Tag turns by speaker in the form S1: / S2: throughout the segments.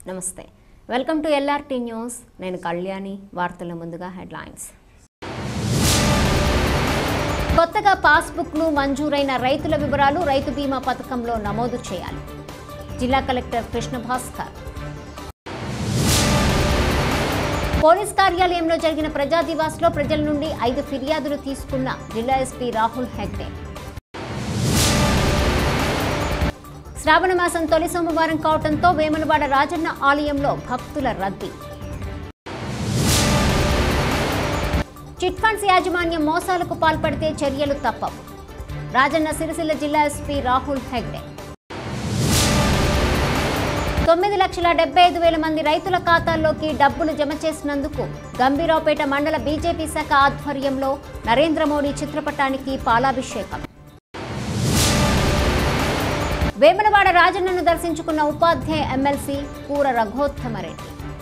S1: నమస్తే welcome to LRT news నేను కళ్యాణి వార్తల ముందుగా హెడ్లైన్స్ కొత్తగా పాస్బుక్లు మంజూరైన రైతుల వివరాలు రైతు బీమా పథకంలో నమోదు చేయాలి జిల్లా కలెక్టర్ కృష్ణ భాస్కర్ పోలీస్ కార్యాలయంలో జరిగిన ప్రజా దివాస్లో ప్రజల నుండి ఐదు ఫిర్యాదులు తీసుకున్న జిల్లా ఎస్పీ రాహుల్ హెగ్డే శ్రావణ మాసం తొలి సోమవారం కావడంతో వేములవాడ రాజన్న ఆలయంలో భక్తుల రద్దీ చిట్ ఫండ్స్ యాజమాన్యం మోసాలకు పాల్పడితే చర్యలు తప్పవు రాజన్న సిరిసిల్ల జిల్లా ఎస్పీ రాహుల్ హెగ్డే తొమ్మిది లక్షల డెబ్బై ఐదు వేల మంది రైతుల ఖాతాల్లోకి డబ్బులు జమ చేసినందుకు గంభీరావుపేట మండల బీజేపీ శాఖ ఆధ్వర్యంలో నరేంద్ర మోడీ చిత్రపటానికి పాలాభిషేకం వేములవాడ రాజన్నను దర్శించుకున్న ఉపాధ్యాయ ఎమ్మెల్సీ కూర రఘోత్తమరెడ్డి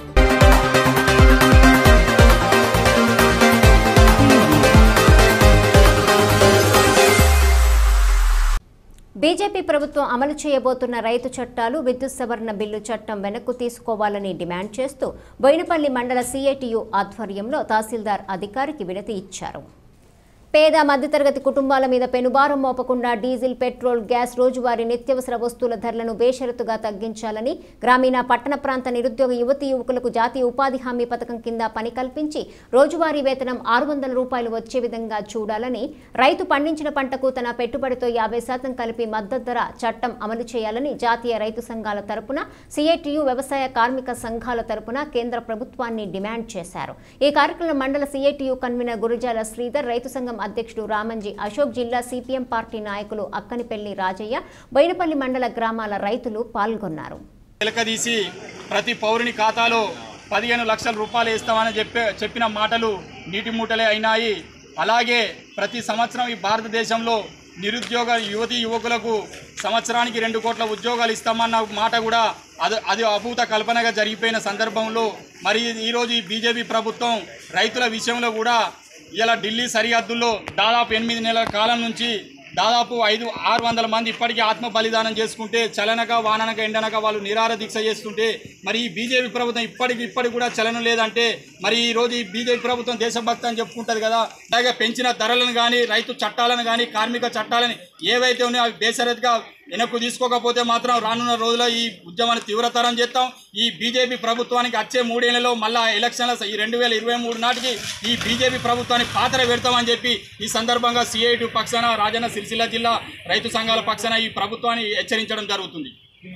S1: బీజేపీ ప్రభుత్వం అమలు చేయబోతున్న రైతు చట్టాలు విద్యుత్ సవరణ బిల్లు చట్టం వెనక్కు తీసుకోవాలని డిమాండ్ చేస్తూ బోయినపల్లి మండల సీఐటియు ఆధ్వర్యంలో తహసీల్దార్ అధికారికి వినతి ఇచ్చారు పేద మధ్యతరగతి కుటుంబాల మీద పెనుభారం మోపకుండా డీజిల్ పెట్రోల్ గ్యాస్ రోజువారీ నిత్యావసర వస్తువుల ధరలను బేషరతుగా తగ్గించాలని గ్రామీణ పట్టణ ప్రాంత నిరుద్యోగ యువతీ యువకులకు జాతీయ ఉపాధి హామీ పథకం కింద పని కల్పించి రోజువారీ వేతనం ఆరు వందల రూపాయలు వచ్చే విధంగా చూడాలని రైతు పండించిన పంటకు తన పెట్టుబడితో యాభై శాతం కలిపి మద్దతు ధర చట్టం అమలు చేయాలని జాతీయ రైతు సంఘాల తరపున సిఐటియు వ్యవసాయ కార్మిక సంఘాల తరపున కేంద్ర ప్రభుత్వాన్ని డిమాండ్ చేశారు ఈ కార్యక్రమంలో మండల సిఐటియు కన్వీనర్ గురుజాల శ్రీధర్ రైతు సంఘం అధ్యక్షుడు రామంజీ అశోక్ జిల్లా సిపిఎం పార్టీ నాయకులు అక్కనిపల్లి రాజయ్య బోయినపల్లి మండల గ్రామాల రైతులు పాల్గొన్నారు
S2: వెలకదీసి ప్రతి పౌరుని ఖాతాలో పదిహేను లక్షల రూపాయలు ఇస్తామని చెప్పే చెప్పిన మాటలు నీటి మూటలే అయినాయి అలాగే ప్రతి సంవత్సరం ఈ భారతదేశంలో నిరుద్యోగ యువతి యువకులకు సంవత్సరానికి రెండు కోట్ల ఉద్యోగాలు ఇస్తామన్న మాట కూడా అది అది అభూత కల్పనగా జరిగిపోయిన సందర్భంలో మరి ఈరోజు ఈ బీజేపీ ప్రభుత్వం రైతుల విషయంలో కూడా ఇలా ఢిల్లీ సరిహద్దుల్లో దాదాపు ఎనిమిది నెలల కాలం నుంచి దాదాపు ఐదు ఆరు వందల మంది ఇప్పటికీ ఆత్మ బలిదానం చేసుకుంటే చలనక వాననక ఎండనక వాళ్ళు నిరార దీక్ష చేస్తుంటే మరి ఈ బీజేపీ ప్రభుత్వం ఇప్పటికి ఇప్పటికి కూడా చలనం లేదంటే మరి ఈ రోజు ఈ బీజేపీ ప్రభుత్వం దేశభక్తి అని చెప్పుకుంటుంది కదా అలాగే పెంచిన ధరలను కానీ రైతు చట్టాలను కానీ కార్మిక చట్టాలని ఏవైతే ఉన్నాయో అవి బేసరతిగా వెనక్కు తీసుకోకపోతే మాత్రం రానున్న రోజుల్లో ఈ ఉద్యమాన్ని తీవ్రతరం చేస్తాం ఈ బీజేపీ ప్రభుత్వానికి వచ్చే మూడేళ్లలో మళ్ళా ఎలక్షన్ల ఈ రెండు వేల ఇరవై మూడు నాటికి ఈ బీజేపీ ప్రభుత్వాన్ని పాత్ర పెడతామని చెప్పి ఈ సందర్భంగా సిఐటి పక్షాన రాజన్న సిరిసిల్ల జిల్లా రైతు సంఘాల పక్షాన ఈ ప్రభుత్వాన్ని హెచ్చరించడం జరుగుతుంది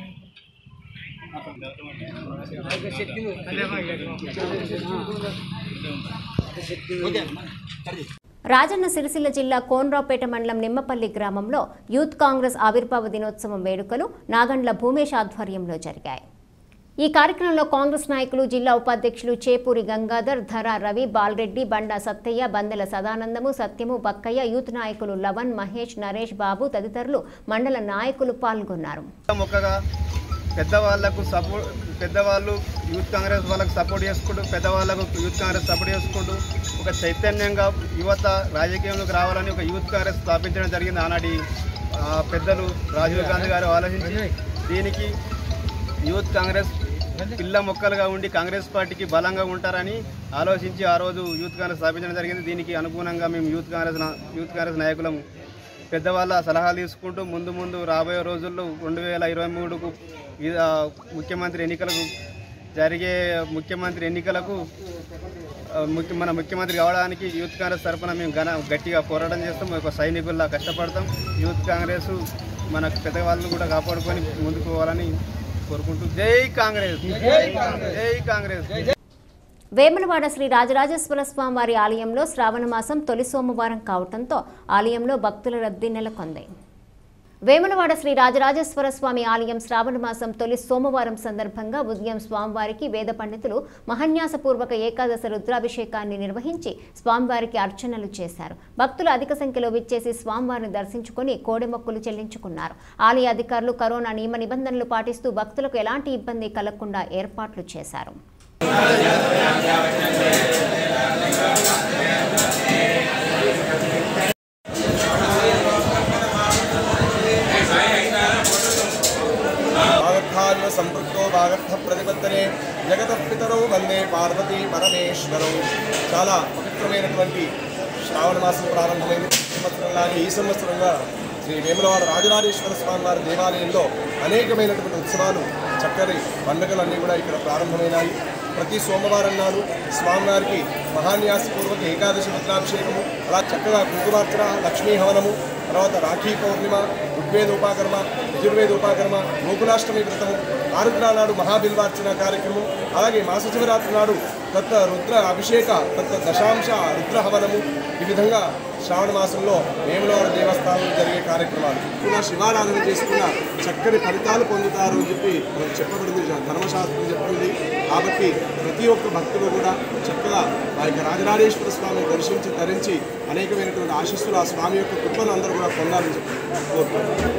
S2: ఓకే
S1: రాజన్న సిరిసిల్ల జిల్లా కోన్రావుపేట మండలం నిమ్మపల్లి గ్రామంలో యూత్ కాంగ్రెస్ ఆవిర్భావ దినోత్సవం వేడుకలు నాగండ్ల భూమేష్ ఆధ్వర్యంలో జరిగాయి ఈ కార్యక్రమంలో కాంగ్రెస్ నాయకులు జిల్లా ఉపాధ్యక్షులు చేపూరి గంగాధర్ ధర రవి బాలరెడ్డి బండా సత్తయ్య బందెల సదానందము సత్యము బక్కయ్య యూత్ నాయకులు లవన్ మహేష్ నరేష్ బాబు తదితరులు మండల నాయకులు పాల్గొన్నారు
S3: మొక్కగా పెద్దవాళ్లకు సపోర్ట్ పెద్దవాళ్ళు యూత్ కాంగ్రెస్ వాళ్ళకు సపోర్ట్ చేసుకుంటూ పెద్దవాళ్ళకు యూత్ కాంగ్రెస్ సపోర్ట్ చేసుకుంటూ ఒక చైతన్యంగా యువత రాజకీయంలోకి రావాలని ఒక యూత్ కాంగ్రెస్ స్థాపించడం జరిగింది ఆనాటి ఆ, పెద్దలు రాజీవ్ గాంధీ గారు ఆలోచించి దీనికి యూత్ కాంగ్రెస్ పిల్ల మొక్కలుగా ఉండి కాంగ్రెస్ పార్టీకి బలంగా ఉంటారని ఆలోచించి ఆ రోజు యూత్ కాంగ్రెస్ స్థాపించడం జరిగింది దీనికి అనుగుణంగా మేము యూత్ కాంగ్రెస్ నా- యూత్ కాంగ్రెస్ నాయకులం పెద్దవాళ్ళ సలహాలు తీసుకుంటూ ముందు ముందు రాబోయే రోజుల్లో రెండు వేల ఇరవై మూడుకు ఈ- ఆ, ముఖ్యమంత్రి ఎన్నికలకు జరిగే ముఖ్యమంత్రి ఎన్నికలకు ఆ, ముఖ్య మన ముఖ్యమంత్రి కావడానికి యూత్ కాంగ్రెస్ తరఫున మేము ఘన గట్టిగా పోరాటం చేస్తాం ఒక సైనికుల్లా కష్టపడతాం యూత్ కాంగ్రెస్ మన పెద్దవాళ్ళు కూడా కాపాడుకొని ముందుకు పోవాలని కోరుకుంటూ జై కాంగ్రెస్ జై కాంగ్రెస్
S1: వేములవాడ శ్రీ రాజరాజేశ్వర స్వామి వారి ఆలయంలో శ్రావణ మాసం తొలి సోమవారం కావటంతో ఆలయంలో భక్తుల రద్దీ నెలకొంది వేములవాడ శ్రీ రాజరాజేశ్వర స్వామి ఆలయం శ్రావణ మాసం తొలి సోమవారం సందర్భంగా ఉదయం స్వామివారికి వేద పండితులు మహన్యాసపూర్వక ఏకాదశ రుద్రాభిషేకాన్ని నిర్వహించి స్వామివారికి అర్చనలు చేశారు భక్తులు అధిక సంఖ్యలో విచ్చేసి స్వామివారిని దర్శించుకుని కోడెమొక్కులు చెల్లించుకున్నారు ఆలయ అధికారులు కరోనా నియమ నిబంధనలు పాటిస్తూ భక్తులకు ఎలాంటి ఇబ్బంది కలగకుండా ఏర్పాట్లు చేశారు
S4: భాగవతాలు సంపృక్తో వాగర్థ ప్రతిపత్తనే జగత పితరౌ వందే పార్వతీ పరమేశ్వరౌ చాలా పవిత్రమైనటువంటి శ్రావణ మాసం ప్రారంభమైంది ఈ సంవత్సరంలాగే ఈ సంవత్సరంగా శ్రీ వేములవాడ రాజరాజేశ్వర స్వామి వారి దేవాలయంలో అనేకమైనటువంటి ఉత్సవాలు చక్కని పండుగలన్నీ కూడా ఇక్కడ ప్రారంభమైనాయి ప్రతి సోమవారం నాడు స్వామివారికి మహాన్యాసపూర్వక ఏకాదశి రుద్రాభిషేకము అలా చక్కగా కుంకుమార్చన లక్ష్మీ హవనము తర్వాత రాఖీ పౌర్ణిమ ఋగ్వేద ఉపాకర్మ యజుర్వేద ఉపాకర్మ గోకులాష్టమి వ్రతము ఆరుద్ర నాడు మహాబిల్వార్చన కార్యక్రమం అలాగే మాస శివరాత్రి నాడు దత్త రుద్ర అభిషేక దత్త దశాంశ రుద్ర హవనము ఈ విధంగా శ్రావణ మాసంలో వేములవాడ దేవస్థానంలో జరిగే కార్యక్రమాలు కూడా శివారాధన చేసుకున్న చక్కని ఫలితాలు పొందుతారు అని చెప్పి మనకు చెప్పబడింది ధర్మశాస్త్రం చెప్పింది కాబట్టి ప్రతి ఒక్క భక్తులు కూడా చక్కగా ఆ యొక్క రాజరాజేశ్వర స్వామిని దర్శించి ధరించి అనేకమైనటువంటి ఆశీస్సులు ఆ స్వామి యొక్క కృపను అందరూ కూడా పొందాలని చెప్పి కోరుకుంటున్నాను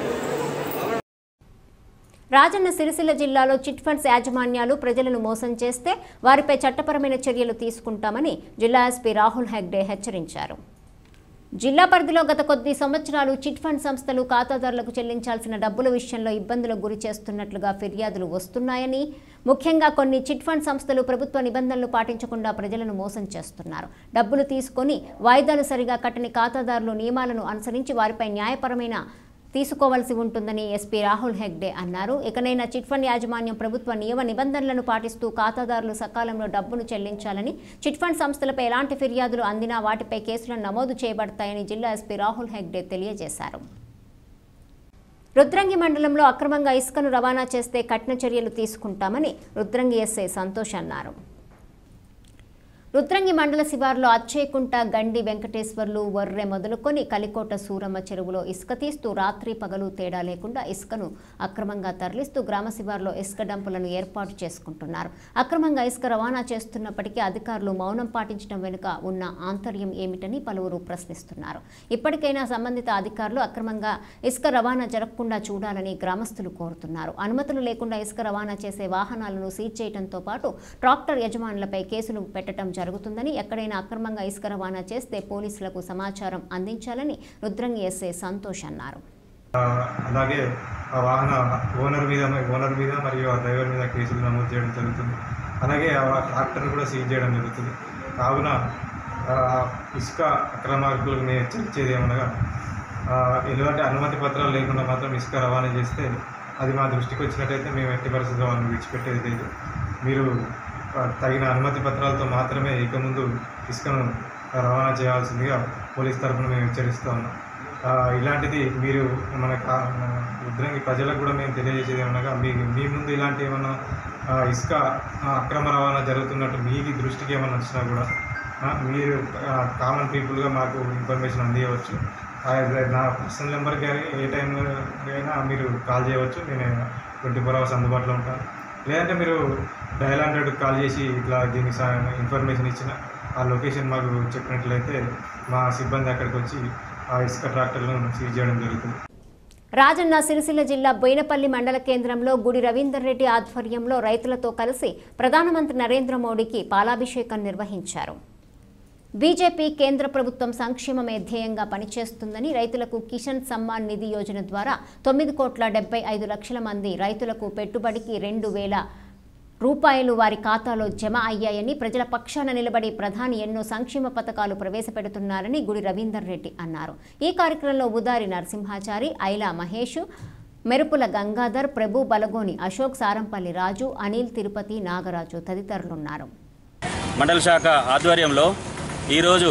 S1: రాజన్న సిరిసిల్ల జిల్లాలో చిట్ ఫండ్స్ యాజమాన్యాలు ప్రజలను మోసం చేస్తే వారిపై చట్టపరమైన చర్యలు తీసుకుంటామని జిల్లా ఎస్పీ రాహుల్ హెగ్డే హెచ్చరించారు జిల్లా పరిధిలో గత కొద్ది సంవత్సరాలు చిట్ ఫండ్ సంస్థలు ఖాతాదారులకు చెల్లించాల్సిన డబ్బుల విషయంలో ఇబ్బందులకు గురి చేస్తున్నట్లుగా ఫిర్యాదులు వస్తున్నాయని ముఖ్యంగా కొన్ని చిట్ ఫండ్ సంస్థలు ప్రభుత్వ నిబంధనలు పాటించకుండా ప్రజలను మోసం చేస్తున్నారు డబ్బులు తీసుకొని వాయిదాలు సరిగా కట్టని ఖాతాదారులు నియమాలను అనుసరించి వారిపై న్యాయపరమైన తీసుకోవాల్సి ఉంటుందని ఎస్పీ రాహుల్ హెగ్డే అన్నారు ఇకనైనా చిట్ ఫండ్ యాజమాన్యం ప్రభుత్వ నియమ నిబంధనలను పాటిస్తూ ఖాతాదారులు సకాలంలో డబ్బును చెల్లించాలని చిట్ ఫండ్ సంస్థలపై ఎలాంటి ఫిర్యాదులు అందినా వాటిపై కేసులను నమోదు చేయబడతాయని జిల్లా ఎస్పీ రాహుల్ హెగ్డే తెలియజేశారు రుద్రంగి మండలంలో అక్రమంగా ఇసుకను రవాణా చేస్తే కఠిన చర్యలు తీసుకుంటామని రుద్రంగి ఎస్ఐ సంతోష్ అన్నారు రుద్రంగి మండల శివారులో అచ్చేకుంట గండి వెంకటేశ్వర్లు వర్రె మొదలుకొని కలికోట సూరమ్మ చెరువులో ఇసుక తీస్తూ రాత్రి పగలు తేడా లేకుండా ఇసుకను అక్రమంగా తరలిస్తూ గ్రామ శివారులో ఇసుక డంపులను ఏర్పాటు చేసుకుంటున్నారు అక్రమంగా ఇసుక రవాణా చేస్తున్నప్పటికీ అధికారులు మౌనం పాటించడం వెనుక ఉన్న ఆంతర్యం ఏమిటని పలువురు ప్రశ్నిస్తున్నారు ఇప్పటికైనా సంబంధిత అధికారులు అక్రమంగా ఇసుక రవాణా జరగకుండా చూడాలని గ్రామస్తులు కోరుతున్నారు అనుమతులు లేకుండా ఇసుక రవాణా చేసే వాహనాలను సీజ్ చేయడంతో పాటు ట్రాక్టర్ యజమానులపై కేసులు పెట్టడం జరుగుతుందని ఎక్కడైనా అక్రమంగా ఇసుక రవాణా చేస్తే పోలీసులకు సమాచారం అందించాలని రుద్రంగి ఎస్ఐ సంతోష్ అన్నారు
S5: ఆ, అలాగే ఆ వాహన ఓనర్ మీద ఓనర్ మీద మరియు ఆ డ్రైవర్ మీద కేసులు నమోదు చేయడం జరుగుతుంది అలాగే ఆ ట్రాక్టర్ కూడా సీజ్ చేయడం జరుగుతుంది కావున ఆ, ఇసుక అక్రమార్కులకు నేను హెచ్చరించేది ఏమనగా ఆ, ఎలాంటి అనుమతి పత్రాలు లేకుండా మాత్రం ఇసుక రవాణా చేస్తే అది మా దృష్టికి వచ్చినట్టయితే మేము ఎట్టి పరిస్థితుల్లో వాళ్ళని విడిచిపెట్టేది లేదు మీరు ఆ, తగిన అనుమతి పత్రాలతో మాత్రమే ఇక ముందు ఇసుకను రవాణా చేయాల్సిందిగా పోలీస్ తరఫున మేము హెచ్చరిస్తూ ఉన్నాం ఆ, ఇలాంటిది మీరు మన కా- మన ఉద్రంగి ప్రజలకు కూడా మేము తెలియజేసేది ఏమనగా మీ మీ ముందు ఇలాంటి ఏమన్నా ఆ, ఇసుక ఆ, అక్రమ రవాణా జరుగుతున్నట్టు మీకు దృష్టికి ఏమన్నా వచ్చినా కూడా ఆ, మీరు కామన్ పీపుల్గా మాకు ఇన్ఫర్మేషన్ అందియవచ్చు ఆ, నా పర్సనల్ నెంబర్కి ఏ టైంలో అయినా మీరు కాల్ చేయవచ్చు నేను ట్వంటీ ఫోర్ అవర్స్ అందుబాటులో ఉంటాను లేదంటే మీరు డయల్ హండ్రెడ్కి కాల్ చేసి ఇట్లా దీనికి సా- ఇన్ఫర్మేషన్ ఇచ్చిన ఆ లొకేషన్ మాకు చెప్పినట్లయితే మా సిబ్బంది అక్కడికి వచ్చి ఆ ఇసుక ట్రాక్టర్లను సీజ్ చేయడం జరుగుతుంది
S1: రాజన్న సిరిసిల్ల జిల్లా బోయినపల్లి మండల కేంద్రంలో గుడి రవీందర్ రెడ్డి ఆధ్వర్యంలో రైతులతో కలిసి ప్రధానమంత్రి నరేంద్ర మోడీకి పాలాభిషేకం నిర్వహించారు బీజేపీ కేంద్ర ప్రభుత్వం సంక్షేమమే ధ్యేయంగా పనిచేస్తుందని రైతులకు కిషన్ సమ్మాన్ నిధి యోజన ద్వారా తొమ్మిది కోట్ల డెబ్బై ఐదు లక్షల మంది రైతులకు పెట్టుబడికి రెండు వేల రూపాయలు వారి ఖాతాలో జమ అయ్యాయని ప్రజల పక్షాన నిలబడి ప్రధాని ఎన్నో సంక్షేమ పథకాలు ప్రవేశపెడుతున్నారని గుడి రవీందర్ రెడ్డి అన్నారు ఈ కార్యక్రమంలో ఉదారి నరసింహాచారి ఐలా మహేష్ మెరుపుల గంగాధర్ ప్రభు బలగోని అశోక్ సారంపల్లి రాజు అనిల్ తిరుపతి నాగరాజు తదితరులున్నారు
S6: మండల శాఖ ఆధ్వర్యంలో ఈరోజు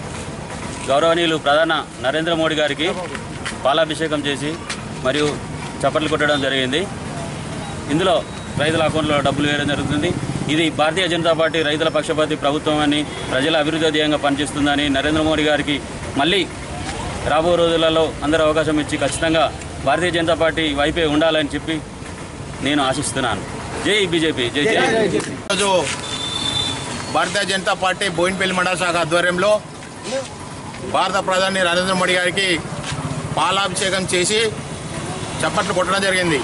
S6: గౌరవనీయులు ప్రధాన నరేంద్ర మోడీ గారికి పాలాభిషేకం చేసి మరియు చప్పట్లు కొట్టడం జరిగింది ఇందులో రైతుల అకౌంట్లో డబ్బులు వేయడం జరుగుతుంది ఇది భారతీయ జనతా పార్టీ రైతుల పక్షపాతి ప్రభుత్వం అని ప్రజల అభివృద్ధి ధ్యేయంగా పనిచేస్తుందని నరేంద్ర మోడీ గారికి మళ్ళీ రాబో రోజులలో అందరూ అవకాశం ఇచ్చి ఖచ్చితంగా భారతీయ జనతా పార్టీ వైపే ఉండాలని చెప్పి నేను ఆశిస్తున్నాను జై బీజేపీ జై జై
S7: ఈరోజు భారతీయ జనతా పార్టీ బోయినపల్లి మండల శాఖ ఆధ్వర్యంలో భారత ప్రధాని నరేంద్ర మోడీ గారికి పాలాభిషేకం చేసి చప్పట్లు కొట్టడం జరిగింది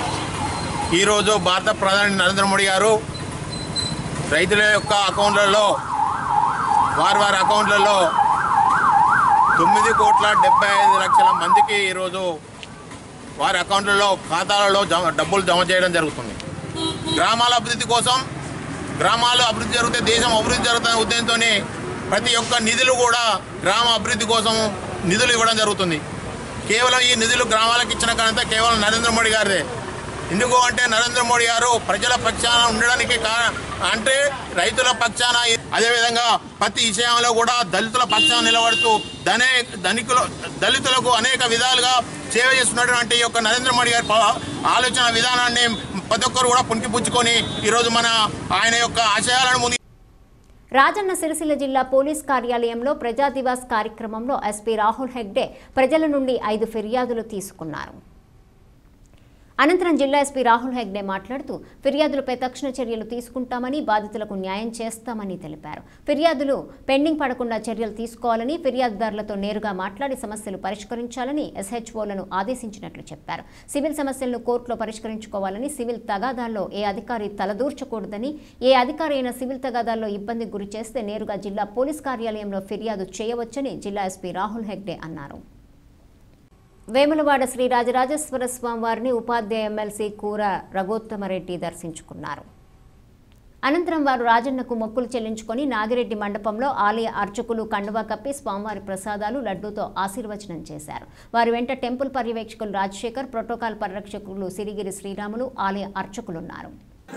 S7: ఈరోజు భారత ప్రధాని నరేంద్ర మోడీ గారు రైతుల యొక్క అకౌంట్లలో వారి వారి అకౌంట్లలో తొమ్మిది కోట్ల డెబ్బై ఐదు లక్షల మందికి ఈరోజు వారి అకౌంట్లలో ఖాతాలలో జమ డబ్బులు జమ చేయడం జరుగుతుంది గ్రామాల అభివృద్ధి కోసం గ్రామాలు అభివృద్ధి జరిగితే దేశం అభివృద్ధి జరుగుతున్న ఉద్దేశంతోనే ప్రతి ఒక్క నిధులు కూడా గ్రామ అభివృద్ధి కోసం నిధులు ఇవ్వడం జరుగుతుంది కేవలం ఈ నిధులు గ్రామాలకు ఇచ్చిన ఘనత కేవలం నరేంద్ర మోడీ గారిదే ఎందుకు అంటే నరేంద్ర మోడీ గారు ప్రజల పక్షాన ఉండడానికి కా- అంటే రైతుల పక్షాన అదేవిధంగా ప్రతి విషయంలో కూడా దళితుల పక్షాన నిలబడుతూ ధనే ధనికులు దళితులకు అనేక విధాలుగా సేవ చేస్తున్నటువంటి ఈ యొక్క నరేంద్ర మోడీ గారి ప- ఆలోచన విధానాన్ని ప్రతి ఒక్కరు కూడా పుణికిపుచ్చుకొని ఈరోజు మన ఆయన యొక్క ఆశయాలను ముందు
S1: రాజన్న సిరిసిల్ల జిల్లా పోలీస్ కార్యాలయంలో ప్రజా దివాస్ కార్యక్రమంలో ఎస్పీ రాహుల్ హెగ్డే ప్రజల నుండి ఐదు ఫిర్యాదులు తీసుకున్నారు అనంతరం జిల్లా ఎస్పీ రాహుల్ హెగ్డే మాట్లాడుతూ ఫిర్యాదులపై తక్షణ చర్యలు తీసుకుంటామని బాధితులకు న్యాయం చేస్తామని తెలిపారు ఫిర్యాదులు పెండింగ్ పడకుండా చర్యలు తీసుకోవాలని ఫిర్యాదుదారులతో నేరుగా మాట్లాడి సమస్యలు పరిష్కరించాలని ఎస్హెచ్ఓలను ఆదేశించినట్లు చెప్పారు సివిల్ సమస్యలను కోర్టులో పరిష్కరించుకోవాలని సివిల్ తగాదాల్లో ఏ అధికారి తలదూర్చకూడదని ఏ అధికారి అయినా సివిల్ తగాదాల్లో ఇబ్బందికి గురి చేస్తే నేరుగా జిల్లా పోలీస్ కార్యాలయంలో ఫిర్యాదు చేయవచ్చని జిల్లా ఎస్పీ రాహుల్ హెగ్డే అన్నారు వేములవాడ శ్రీ రాజరాజేశ్వర స్వామి వారిని ఉపాధ్యాయ ఎమ్మెల్సీ కూర రఘోత్తమరెడ్డి దర్శించుకున్నారు అనంతరం వారు రాజన్నకు మొక్కులు చెల్లించుకొని నాగిరెడ్డి మండపంలో ఆలయ అర్చకులు కండువా కప్పి స్వామివారి ప్రసాదాలు లడ్డూతో ఆశీర్వచనం చేశారు వారి వెంట టెంపుల్ పర్యవేక్షకులు రాజశేఖర్ ప్రోటోకాల్ పరిరక్షకులు సిరిగిరి శ్రీరాములు ఆలయ అర్చకులున్నారు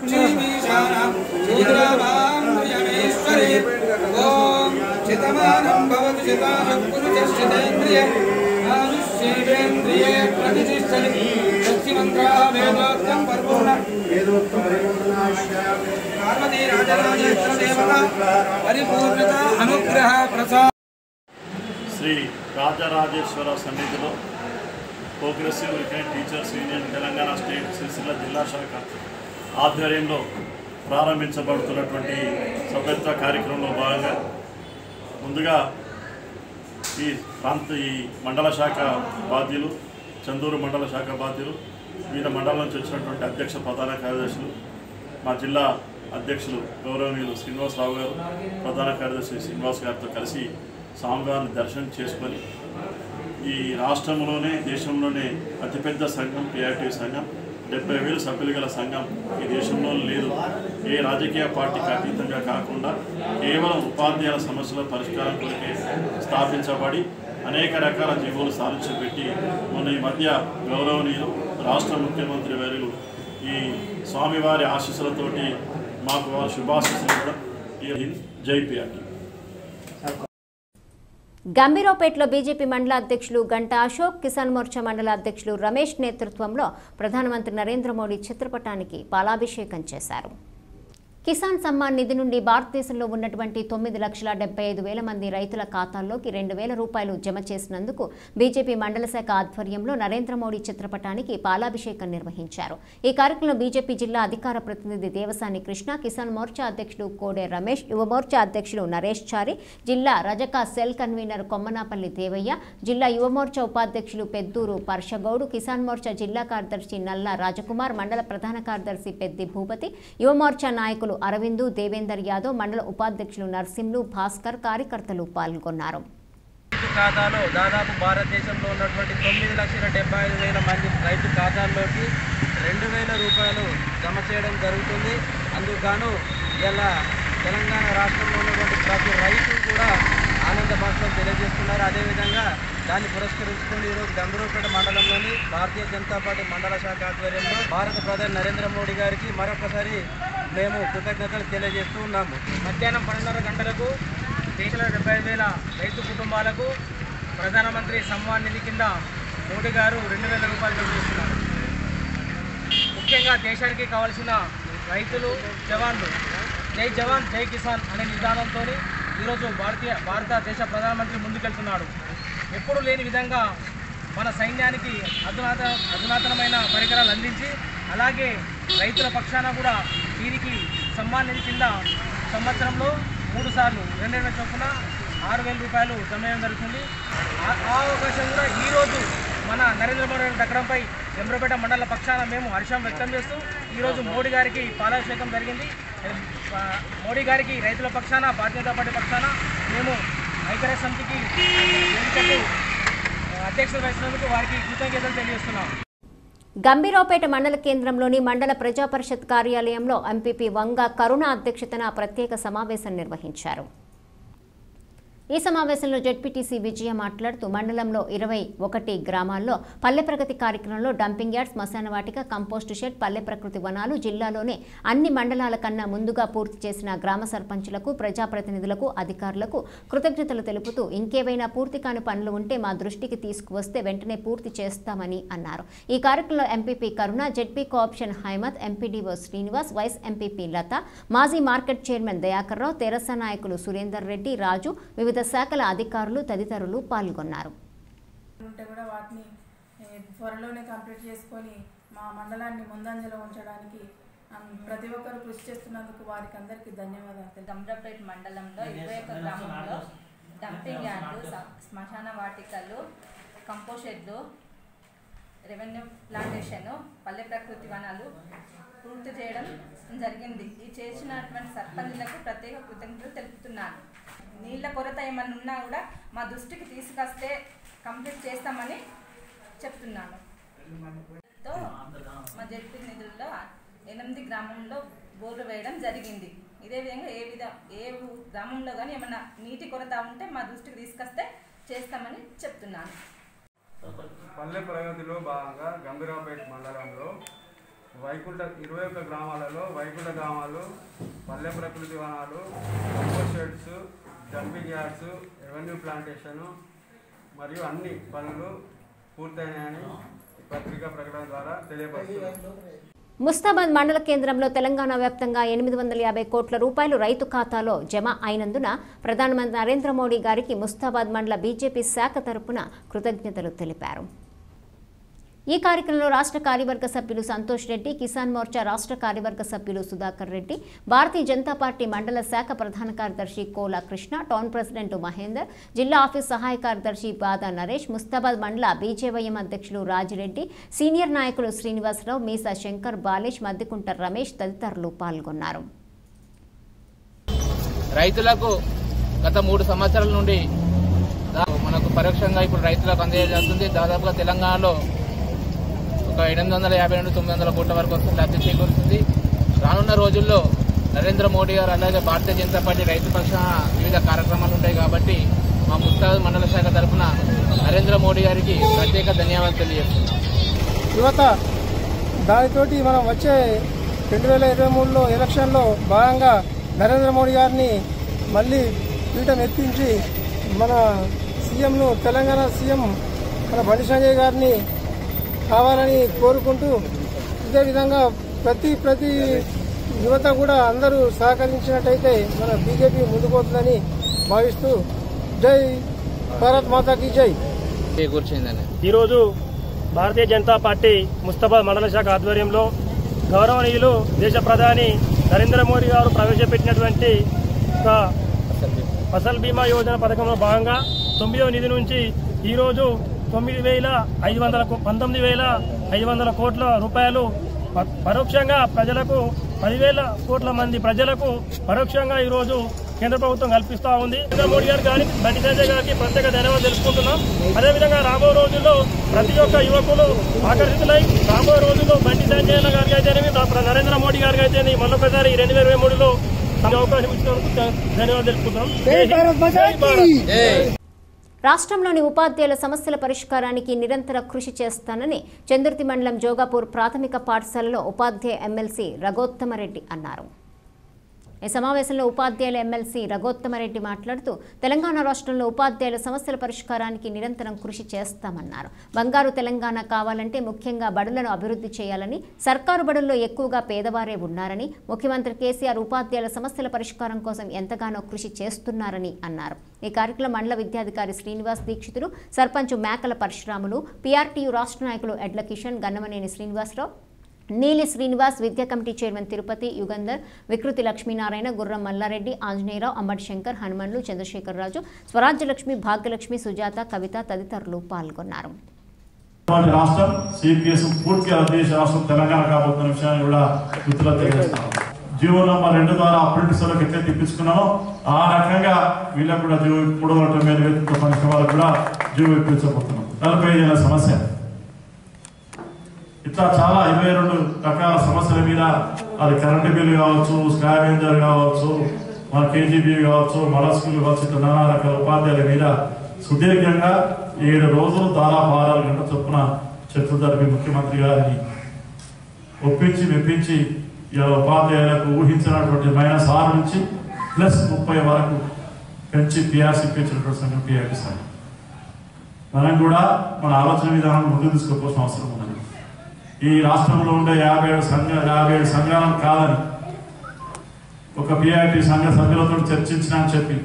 S8: చితమానం భవతి చితానం పురుషేంద్రియ ఆయుష్యేంద్రియే ప్రతిష్టలి సత్యమంత్ర వేదోక్తం పరిపూర్ణ పార్వతీ రాజరాజేశ్వర దేవత పరిపూర్ణత అనుగ్రహ ప్రసాద
S9: శ్రీ రాజరాజేశ్వర సన్నిధిలో progressive retain teachers union Telangana state Sircilla జిల్లా శాఖ ఆధ్వర్యంలో ప్రారంభించబడుతున్నటువంటి సభ్యత్వ కార్యక్రమంలో భాగంగా ముందుగా ఈ ప్రాంత ఈ మండల శాఖ బాధ్యులు చందూరు మండల శాఖ బాధ్యులు వివిధ మండలం నుంచి వచ్చినటువంటి అధ్యక్ష ప్రధాన కార్యదర్శులు మా జిల్లా అధ్యక్షులు గౌరవనీయులు శ్రీనివాసరావు గారు ప్రధాన కార్యదర్శి శ్రీనివాస్ గారితో కలిసి స్వామివారిని దర్శనం చేసుకొని ఈ రాష్ట్రంలోనే దేశంలోనే అతిపెద్ద సంఘం పిఆర్టీ సంఘం డెబ్బై వేలు సభ్యులు గల సంఘం ఈ దేశంలో లేదు ఏ రాజకీయ పార్టీకి అతీతంగా కాకుండా కేవలం ఉపాధ్యాయుల సమస్యల పరిష్కారం కొరకే స్థాపించబడి అనేక రకాల జీవోలు సాధించబెట్టి మొన్న ఈ మధ్య గౌరవనీయులు రాష్ట్ర ముఖ్యమంత్రి వర్యులు ఈ స్వామివారి ఆశీస్సులతోటి మాకు వారు శుభాశీస్సులు కూడా ఈ జై పిఆర్టీ
S1: గంభీరావుపేటలో బీజేపీ మండల అధ్యక్షులు గంటా అశోక్ కిసాన్ మోర్చా మండల అధ్యక్షులు రమేష్ నేతృత్వంలో ప్రధానమంత్రి నరేంద్ర మోడీ చిత్రపటానికి పాలాభిషేకం చేశారు కిసాన్ సమ్మాన్ నిధి నుండి భారతదేశంలో ఉన్నటువంటి తొమ్మిది లక్షల డెబ్బై ఐదు వేల మంది రైతుల ఖాతాల్లోకి రెండు వేల రూపాయలు జమ చేసినందుకు బీజేపీ మండల శాఖ ఆధ్వర్యంలో నరేంద్ర మోడీ చిత్రపటానికి పాలాభిషేకం నిర్వహించారు ఈ కార్యక్రమంలో బీజేపీ జిల్లా అధికార ప్రతినిధి దేవసాని కృష్ణ కిసాన్ మోర్చా అధ్యక్షుడు కోడే రమేష్ యువ మోర్చా అధ్యక్షులు నరేష్ చారి జిల్లా రజక సెల్ కన్వీనర్ కొమ్మనాపల్లి దేవయ్య జిల్లా యువ మోర్చా ఉపాధ్యక్షులు పెద్దూరు పర్షగౌడు కిసాన్ మోర్చా జిల్లా కార్యదర్శి నల్ల రాజకుమార్ మండల ప్రధాన కార్యదర్శి పెద్ది భూపతి యువ మోర్చా నాయకులు అరవిందు దేవేందర్ యాదవ్ మండల ఉపాధ్యక్షులు నర్సింలు భాస్కర్ కార్యకర్తలు పాల్గొన్నారు
S10: రైతు ఖాతాలో దాదాపు భారతదేశంలో ఉన్నటువంటి తొమ్మిది లక్షల డెబ్బై ఐదు వేల మంది రైతు ఖాతాల్లోకి రెండు వేల రూపాయలు జమ చేయడం జరుగుతుంది అందుకు గాను ఇలా తెలంగాణ రాష్ట్రంలో ఉన్నటువంటి ప్రతి రైతు కూడా ఆనంద భాషలో తెలియజేస్తున్నారు అదేవిధంగా దాన్ని పురస్కరించుకొని ఈరోజు గంభీరపేట మండలంలోని భారతీయ జనతా పార్టీ మండల శాఖ ఆధ్వర్యంలో భారత ప్రధాని నరేంద్ర మోడీ గారికి మరొకసారి మేము కృతజ్ఞతలు తెలియజేస్తూ ఉన్నాము మధ్యాహ్నం పన్నెండున్నర గంటలకు దేశంలో డెబ్బై వేల రైతు కుటుంబాలకు ప్రధానమంత్రి సమ్మాన్ నిధి కింద మోడీ గారు రెండు వేల రూపాయలు జమ చేస్తున్నారు ముఖ్యంగా దేశానికి కావాల్సిన రైతులు జవాన్లు జై జవాన్ జై కిసాన్ అనే నిదానంతో ఈరోజు భారతీయ భారతదేశ ప్రధానమంత్రి ముందుకెళ్తున్నాడు ఎప్పుడూ లేని విధంగా మన సైన్యానికి అధునాత అధునాతనమైన పరికరాలు అందించి అలాగే రైతుల పక్షాన కూడా వీరికి సమ్మాన్ నిధి కింద సంవత్సరంలో మూడు సార్లు రెండు వేల చొప్పున ఆరు వేల రూపాయలు జమ చేయడం జరుగుతుంది ఆ- ఆ అవకాశం కూడా ఈరోజు మన నరేంద్ర మోడీ గారి దక్కడంపై చంద్రపేట మండల పక్షాన మేము హర్షం వ్యక్తం చేస్తూ ఈరోజు మోడీ గారికి పాలాభిషేకం జరిగింది ఆ, మోడీ గారికి రైతుల పక్షాన భారతీయ జనతా పార్టీ పక్షాన మేము ఐక్యరాజ్య సమితికి వేదికకు అధ్యక్షత వహిస్తున్నందుకు వారికి కృతజ్ఞతలు తెలియజేస్తున్నాం
S1: గంభీరావుపేట మండల కేంద్రంలోని మండల ప్రజా పరిషత్ కార్యాలయంలో ఎంపీపీ వంగ కరుణ అధ్యక్షతన ప్రత్యేక సమావేశం నిర్వహించారు ఈ సమావేశంలో జడ్పీటీసీ విజయ మాట్లాడుతూ మండలంలో ఇరవై ఒకటి గ్రామాల్లో పల్లె ప్రగతి కార్యక్రమంలో డంపింగ్ యార్డ్ శ్మశాన వాటిక కంపోస్టు షెడ్ పల్లె ప్రకృతి వనాలు జిల్లాలోనే అన్ని మండలాల కన్నా ముందుగా పూర్తి చేసిన గ్రామ సర్పంచులకు ప్రజాప్రతినిధులకు అధికారులకు కృతజ్ఞతలు తెలుపుతూ ఇంకేవైనా పూర్తి కాని పనులు ఉంటే మా దృష్టికి తీసుకువస్తే వెంటనే పూర్తి చేస్తామని అన్నారు ఈ కార్యక్రమంలో MPP Karuna ZP cooption Haimath MPDO Srinivas vice MPP Latha మాజీ మార్కెట్ చైర్మన్ దయాకర్ రావు తెరస నాయకులు సురేందర్ రెడ్డి రాజు వివిధ శాఖల అధికారులు తదితరులు పాల్గొన్నారు
S11: ఉంటే కూడా వాటిని ఏ, త్వరలోనే కంప్లీట్ చేసుకొని మా మండలాన్ని ముందంజలో ఉంచడానికి అం, ప్రతి ఒక్కరు కృషి చేస్తున్నందుకు వారికి అందరికీ ధన్యవాదాలు
S12: గమ్రపేట్ మండలంలో ఇరవై ఒక్క గ్రామంలో డంపింగ్ యార్డు స- శ్మశాన వాటికలు కంపోస్ట్ షెడ్లు రెవెన్యూ ప్లాంటేషన్ పల్లె ప్రకృతి వనాలు పూర్తి చేయడం జరిగింది ఈ చేసినటువంటి సర్పంచులకు ప్రత్యేక కృతజ్ఞతలు తెలుపుతున్నాను నీళ్ళ కొరత ఏమన్నా ఉన్నా కూడా మా దృష్టికి తీసుకొస్తే కంప్లీట్ చేస్తామని చెప్తున్నాను తో మా జడ్పీ నిధుల్లో ఎనిమిది గ్రామంలో బోర్లు వేయడం జరిగింది ఇదే విధంగా ఏ విధ ఏ ఊ- గ్రామంలో కానీ ఏమైనా నీటి కొరత ఉంటే మా దృష్టికి తీసుకొస్తే చేస్తామని చెప్తున్నాను
S3: పల్లె ప్రగతిలో భాగంగా గంభీరావుపేట మండలంలో వైకుంఠ ఇరవై ఒక్క గ్రామాలలో వైకుంఠ గ్రామాలు పల్లె ప్రకృతి వనాలు compost sheds dumping yards revenue plantation మరియు అన్ని పనులు పూర్తయినాయని ఈ పత్రికా ప్రకటన ద్వారా తెలియపరుస్తున్నాను
S1: ముస్తాబాద్ మండల కేంద్రంలో తెలంగాణ వ్యాప్తంగా ఎనిమిది వందల యాభై కోట్ల రూపాయలు రైతు ఖాతాలో జమ అయినందున ప్రధానమంత్రి నరేంద్ర మోడీ గారికి ముస్తాబాద్ మండల బీజేపీ శాఖ తరపున కృతజ్ఞతలు తెలిపారు ఈ కార్యక్రమంలో రాష్ట్ర కార్యవర్గ సభ్యులు సంతోష్ రెడ్డి కిసాన్ మోర్చా రాష్ట్ర కార్యవర్గ సభ్యులు సుధాకర్ రెడ్డి భారతీయ జనతా పార్టీ మండల శాఖ ప్రధాన కార్యదర్శి కోలా కృష్ణ టౌన్ ప్రెసిడెంట్ మహేందర్ జిల్లా ఆఫీస్ సహాయ కార్యదర్శి బాదా నరేష్ ముస్తాబాద్ మండల బీజేవైఎం అధ్యక్షులు రాజిరెడ్డి సీనియర్ నాయకులు శ్రీనివాసరావు మీసా శంకర్ బాలేష్ మద్దికుంట రమేష్ తదితరులు పాల్గొన్నారు
S13: రైతులకు గత మూడు సంవత్సరాల నుండి దా- మనకు పరోక్షంగా ఇప్పుడు రైతులకు అందజేస్తుంది దాదాపుగా తెలంగాణలో ఒక ఎనిమిది వందల యాభై నుండి తొమ్మిది వందల కోట్ల వరకు వస్తుంది లబ్ధి చేకూరుతుంది రానున్న రోజుల్లో నరేంద్ర మోడీ గారు అలాగే భారతీయ జనతా పార్టీ రైతు పక్షాన వివిధ కార్యక్రమాలు ఉంటాయి కాబట్టి మా ముస్తాబాద్ మండల శాఖ తరఫున నరేంద్ర మోడీ గారికి ప్రత్యేక ధన్యవాదాలు తెలియజేస్తున్నాం
S14: యువత దానితోటి మనం వచ్చే రెండు వేల ఇరవై మూడులో ఎలక్షన్లో భాగంగా నరేంద్ర మోడీ గారిని మళ్ళీ పీఠం ఎత్తించి మన సీఎంను తెలంగాణ సీఎం మన బండి సంజయ్ గారిని కావాలని కోరుకుంటూ ఇదే విధంగా ప్రతి ప్రతి యువత కూడా అందరూ సహకరించినట్టయితే మన బీజేపీ ముందుకోతుందని భావిస్తూ జై భారత్ మాతాకి జై
S13: చేకూర్చిందని
S15: ఈరోజు భారతీయ జనతా పార్టీ ముస్తాబాద్ మండల శాఖ ఆధ్వర్యంలో గౌరవనీయులు దేశ ప్రధాని నరేంద్ర మోడీ గారు ప్రవేశపెట్టినటువంటి ఒక ఫసల్ బీమా యోజన పథకంలో భాగంగా తొమ్మిదవ నిధి నుంచి ఈరోజు తొమ్మిది వేల ఐదు వందల కో- పంతొమ్మిది వేల ఐదు వందల కోట్ల రూపాయలు ప- పరోక్షంగా ప్రజలకు పదివేల కోట్ల మంది ప్రజలకు పరోక్షంగా ఈరోజు కేంద్ర ప్రభుత్వం కల్పిస్తా ఉంది నరేంద్ర మోడీ గారు కానీ బండి సంజయ్ గారికి ప్రత్యేక ధన్యవాదాలు తెలుసుకుంటున్నాం అదేవిధంగా రాబో రోజుల్లో ప్రతి ఒక్క యువకులు ఆకర్షితులై రాబో రోజుల్లో బండి సంజయ్ అన్న గారికి అయితేనేమి డా- నరేంద్ర మోడీ గారికి అయితే మళ్ళొకసారి రెండు వేల ఇరవై మూడులో తమ అవకాశం ఇచ్చినందుకు ధ- ధన్యవాదాలు తెలుపుకుంటున్నాం జై హింద్, జై భారత్.
S1: రాష్ట్రంలోని ఉపాధ్యాయుల సమస్యల పరిష్కారానికి నిరంతర కృషి చేస్తానని చందుర్తి మండలం జోగాపూర్ ప్రాథమిక పాఠశాలలో ఉపాధ్యాయ ఎమ్మెల్సీ రఘోత్తమరెడ్డి అన్నారు ఈ సమావేశంలో ఉపాధ్యాయుల ఎమ్మెల్సీ రఘోత్తమరెడ్డి మాట్లాడుతూ తెలంగాణ రాష్ట్రంలో ఉపాధ్యాయుల సమస్యల పరిష్కారానికి నిరంతరం కృషి చేస్తామన్నారు బంగారు తెలంగాణ కావాలంటే ముఖ్యంగా బడులను అభివృద్ధి చేయాలని సర్కారు బడుల్లో ఎక్కువగా పేదవారే ఉన్నారని ముఖ్యమంత్రి కేసీఆర్ ఉపాధ్యాయుల సమస్యల పరిష్కారం కోసం ఎంతగానో కృషి చేస్తున్నారని అన్నారు ఈ కార్యక్రమం మండల విద్యాధికారి శ్రీనివాస్ దీక్షితులు సర్పంచ్ మేకల పరశురాములు పీఆర్టీయు రాష్ట్ర నాయకులు ఎడ్ల కిషన్ గన్నమనేని శ్రీనివాసరావు నీలి శ్రీనివాస్ విద్యా కమిటీ చైర్మన్ తిరుపతి యుగంధర్ వికృతి లక్ష్మీనారాయణ గుర్రం మల్లారెడ్డి ఆంజనేయరావు అంబటి శంకర్ హనుమన్లు చంద్రశేఖర్ రాజు స్వరాజ్యలక్ష్మి భాగ్యలక్ష్మి సుజాత కవిత తదితరులు పాల్గొన్నారు
S9: ఇటువంటి రాష్ట్రం సిపిఎస్ పూర్తిగా దేశ రాష్ట్రం తెలంగాణ కాబోతున్న విషయాన్ని కూడా మిత్రులకు తెలియజేస్తాం జీవో నంబర్ రెండు ద్వారా అప్రెంటిస్లకు ఎట్లయితే ఇప్పించుకున్నామో ఆ రకంగా వీళ్ళకు కూడా జీవో మూడు వందల తొంభై ఐదు వేతన పనిచిన వాళ్ళకు కూడా జీవో ఇప్పించబోతున్నాం నలభై ఐదు ఏళ్ళ సమస్య ఇట్లా చాలా ఇరవై రెండు రకాల సమస్యల మీద అది కరెంటు బిల్లు కావచ్చు స్కావెంజర్ కావచ్చు మన కేజీబీ కావచ్చు మలస్కులు కావచ్చు ఇట్లా నానా రకాల ఉపాధ్యాయుల మీద సుదీర్ఘంగా ఏడు రోజులు దాదాపు ఆరు గంటల చొప్పున చర్చలు జరిపి ముఖ్యమంత్రి గారిని ఒప్పించి మెప్పించి ఇలా ఉపాధ్యాయులకు ఊహించినటువంటి మైనస్ ఆరు నుంచి ప్లస్ ముప్పై వరకు పెంచి పిఆర్సీ పెంచినటువంటి సంఘం పిఆర్టీ సంఘం మనం కూడా మన ఆలోచన విధానం ముందుకు తీసుకుపోవాల్సిన అవసరం ఉన్నది ఈ రాష్ట్రంలో ఉండే యాభై ఏడు సంఘ యాభై ఏడు సంఘాలను కాదని ఒక పిఆర్టీ సంఘ సభ్యులతో చర్చించిన అని చెప్పి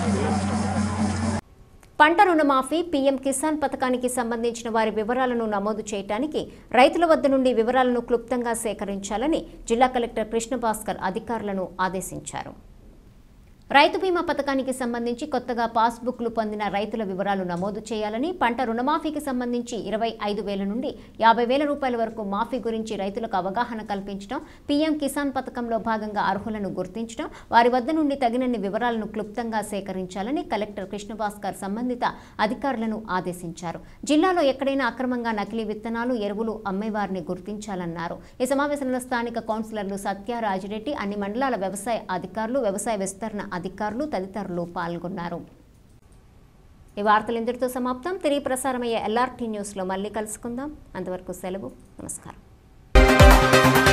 S1: పంట రుణమాఫీ పీఎం కిసాన్ పథకానికి సంబంధించిన వారి వివరాలను నమోదు చేయడానికి రైతుల వద్ద నుండి వివరాలను క్లుప్తంగా సేకరించాలని జిల్లా కలెక్టర్ కృష్ణభాస్కర్ అధికారులను ఆదేశించారు రైతు బీమా పథకానికి సంబంధించి కొత్తగా పాస్బుక్లు పొందిన రైతుల వివరాలు నమోదు చేయాలని పంట రుణమాఫీకి సంబంధించి ఇరవై ఐదు వేల నుండి యాభై వేల రూపాయల వరకు మాఫీ గురించి రైతులకు అవగాహన కల్పించడం పీఎం కిసాన్ పథకంలో భాగంగా అర్హులను గుర్తించడం వారి వద్ద నుండి తగినన్ని వివరాలను క్లుప్తంగా సేకరించాలని కలెక్టర్ కృష్ణభాస్కర్ సంబంధిత అధికారులను ఆదేశించారు జిల్లాలో ఎక్కడైనా అక్రమంగా నకిలీ విత్తనాలు ఎరువులు అమ్మేవారిని గుర్తించాలన్నారు ఈ సమావేశంలో స్థానిక కౌన్సిలర్లు సత్య రాజిరెడ్డి అన్ని మండలాల వ్యవసాయ అధికారులు వ్యవసాయ విస్తరణ అధికారులు తదితరులు పాల్గొన్నారు ఈ వార్తలు ఇంతటితో సమాప్తం తిరిగి ప్రసారమయ్యే ఎల్ఆర్టీ న్యూస్లో మళ్ళీ కలుసుకుందాం అంతవరకు సెలవు నమస్కారం